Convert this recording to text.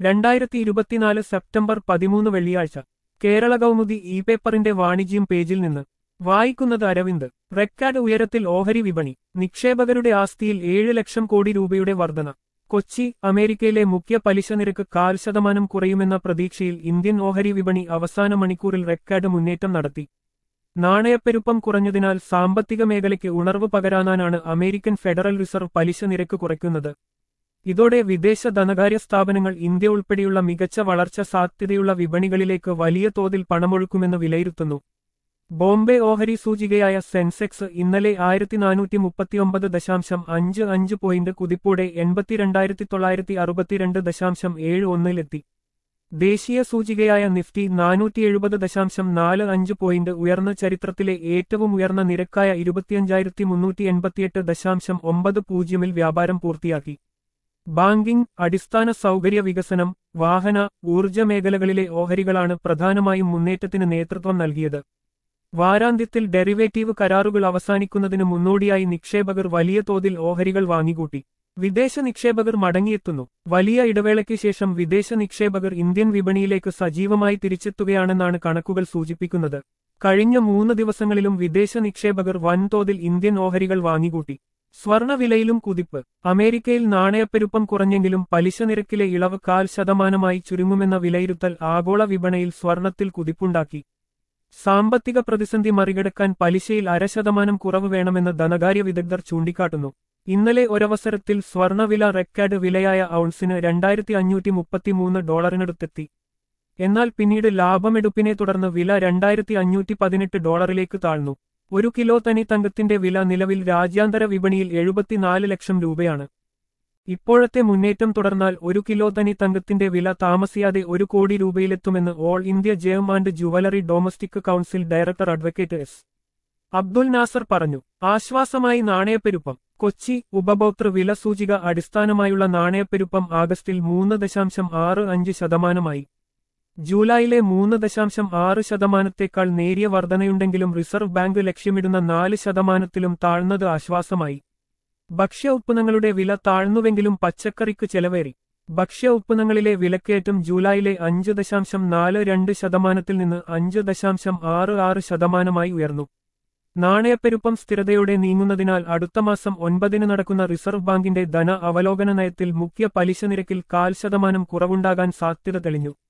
രണ്ടായിരത്തി ഇരുപത്തിനാല് സെപ്റ്റംബർ പതിമൂന്ന് വെള്ളിയാഴ്ച കേരള കൗമുദി ഇ പേപ്പറിന്റെ വാണിജ്യം പേജിൽ നിന്ന് വായിക്കുന്നത് അരവിന്ദ് റെക്കാർഡ് ഉയരത്തിൽ ഓഹരി വിപണി നിക്ഷേപകരുടെ ആസ്തിയിൽ ഏഴ് ലക്ഷം കോടി രൂപയുടെ വർധന കൊച്ചി അമേരിക്കയിലെ മുഖ്യ പലിശ നിരക്ക് കാൽ ശതമാനം കുറയുമെന്ന പ്രതീക്ഷയിൽ ഇന്ത്യൻ ഓഹരി വിപണി അവസാന മണിക്കൂറിൽ റെക്കാർഡ് മുന്നേറ്റം നടത്തി നാണയപ്പെരുപ്പം കുറഞ്ഞതിനാൽ സാമ്പത്തിക മേഖലയ്ക്ക് ഉണർവ് പകരാനാണ് അമേരിക്കൻ ഫെഡറൽ റിസർവ് പലിശ നിരക്ക് കുറയ്ക്കുന്നത് ഇതോടെ വിദേശ ധനകാര്യ സ്ഥാപനങ്ങൾ ഇന്ത്യ ഉൾപ്പെടെയുള്ള മികച്ച വളർച്ച സാധ്യതയുള്ള വിപണികളിലേക്ക് വലിയ തോതിൽ പണമൊഴുക്കുമെന്ന് വിലയിരുത്തുന്നു ബോംബെ ഓഹരി സൂചികയായ സെൻസെക്സ് ഇന്നലെ ആയിരത്തി നാനൂറ്റി മുപ്പത്തിയൊമ്പത് ദശാംശം അഞ്ച് അഞ്ച് പോയിന്റ് കുതിപ്പോടെ എൺപത്തിരണ്ടായിരത്തി തൊള്ളായിരത്തി അറുപത്തിരണ്ട് ദശാംശം ഏഴ് ഒന്നിലെത്തി ദേശീയ സൂചികയായ നിഫ്റ്റി നാനൂറ്റി എഴുപത് ദശാംശം നാല് അഞ്ച് പോയിന്റ് ഉയർന്ന ചരിത്രത്തിലെ ഏറ്റവും ഉയർന്ന നിരക്കായ ഇരുപത്തിയഞ്ചായിരത്തി മുന്നൂറ്റി എൺപത്തിയെട്ട് ദശാംശം ഒമ്പത് പൂജ്യമിൽ വ്യാപാരം പൂർത്തിയാക്കി ബാങ്കിംഗ് അടിസ്ഥാന സൗകര്യ വികസനം വാഹന ഊർജ്ജ മേഖലകളിലെ ഓഹരികളാണ് പ്രധാനമായും മുന്നേറ്റത്തിന് നേതൃത്വം നൽകിയത് വാരാന്ത്യത്തിൽ ഡെറിവേറ്റീവ് കരാറുകൾ അവസാനിക്കുന്നതിന് മുന്നോടിയായി നിക്ഷേപകർ വലിയ തോതിൽ ഓഹരികൾ വാങ്ങിക്കൂട്ടി വിദേശ നിക്ഷേപകർ മടങ്ങിയെത്തുന്നു വലിയ ഇടവേളയ്ക്ക് ശേഷം വിദേശ നിക്ഷേപകർ ഇന്ത്യൻ വിപണിയിലേക്ക് സജീവമായി തിരിച്ചെത്തുകയാണെന്നാണ് കണക്കുകൾ സൂചിപ്പിക്കുന്നത് കഴിഞ്ഞ മൂന്ന് ദിവസങ്ങളിലും വിദേശ നിക്ഷേപകർ വൻതോതിൽ ഇന്ത്യൻ ഓഹരികൾ വാങ്ങിക്കൂട്ടി സ്വർണവിലയിലും കുതിപ്പ് അമേരിക്കയിൽ നാണയപ്പെരുപ്പം കുറഞ്ഞെങ്കിലും പലിശ നിരക്കിലെ ഇളവ് കാൽ ശതമാനമായി ചുരുങ്ങുമെന്ന വിലയിരുത്തൽ ആഗോള വിപണിയിൽ സ്വർണത്തിൽ കുതിപ്പുണ്ടാക്കി സാമ്പത്തിക പ്രതിസന്ധി മറികടക്കാൻ പലിശയിൽ അര ശതമാനം കുറവ് വേണമെന്ന് ധനകാര്യ വിദഗ്ധർ ചൂണ്ടിക്കാട്ടുന്നു ഇന്നലെ ഒരവസരത്തിൽ സ്വർണവില റെക്കാർഡ് വിലയായ ഔൺസിന് രണ്ടായിരത്തി അഞ്ഞൂറ്റി മുപ്പത്തിമൂന്ന് ഡോളറിനടുത്തെത്തി എന്നാൽ പിന്നീട് ലാഭമെടുപ്പിനെ തുടർന്ന് വില രണ്ടായിരത്തി അഞ്ഞൂറ്റി പതിനെട്ട് ഡോളറിലേക്ക് താഴ്ന്നു ഒരു കിലോ തനി തങ്കത്തിന്റെ വില നിലവിൽ രാജ്യാന്തര വിപണിയിൽ എഴുപത്തിനാല് ലക്ഷം രൂപയാണ് ഇപ്പോഴത്തെ മുന്നേറ്റം തുടർന്നാൽ ഒരു കിലോ തനി തങ്കത്തിന്റെ വില താമസിയാതെ ഒരു കോടി രൂപയിലെത്തുമെന്ന് all India gem and jewellery domestic council director advocate S Abdul Nasar പറഞ്ഞു ആശ്വാസമായി നാണയപ്പെരുപ്പം കൊച്ചി ഉപഭോക്തൃ വില സൂചിക അടിസ്ഥാനമായുള്ള നാണയപ്പെരുപ്പം ആഗസ്റ്റിൽ മൂന്ന് ദശാംശം ആറ് അഞ്ച് ശതമാനമായി ജൂലൈയിലെ മൂന്ന് ദശാംശം ആറ് ശതമാനത്തേക്കാൾ നേരിയ വർധനയുണ്ടെങ്കിലും റിസർവ് ബാങ്ക് ലക്ഷ്യമിടുന്ന നാല് ശതമാനത്തിലും താഴ്ന്നത് ആശ്വാസമായി ഭക്ഷ്യ ഉത്പന്നങ്ങളുടെ വില താഴ്ന്നുവെങ്കിലും പച്ചക്കറിക്ക് ചെലവേറി ഭക്ഷ്യ ഉത്പന്നങ്ങളിലെ വിലക്കയറ്റം ജൂലൈയിലെ അഞ്ച് ദശാംശം നാല് രണ്ട് ശതമാനത്തിൽ നിന്ന് അഞ്ച് ദശാംശം ആറ് ആറ് ശതമാനമായി ഉയർന്നു നാണയപ്പെരുപ്പം സ്ഥിരതയോടെ നീങ്ങുന്നതിനാൽ അടുത്ത മാസം ഒൻപതിന് നടക്കുന്ന റിസർവ് ബാങ്കിന്റെ ധന അവലോകന നയത്തിൽ മുഖ്യ പലിശ നിരക്കിൽ കാൽ ശതമാനം കുറവുണ്ടാകാൻ സാധ്യത തെളിഞ്ഞു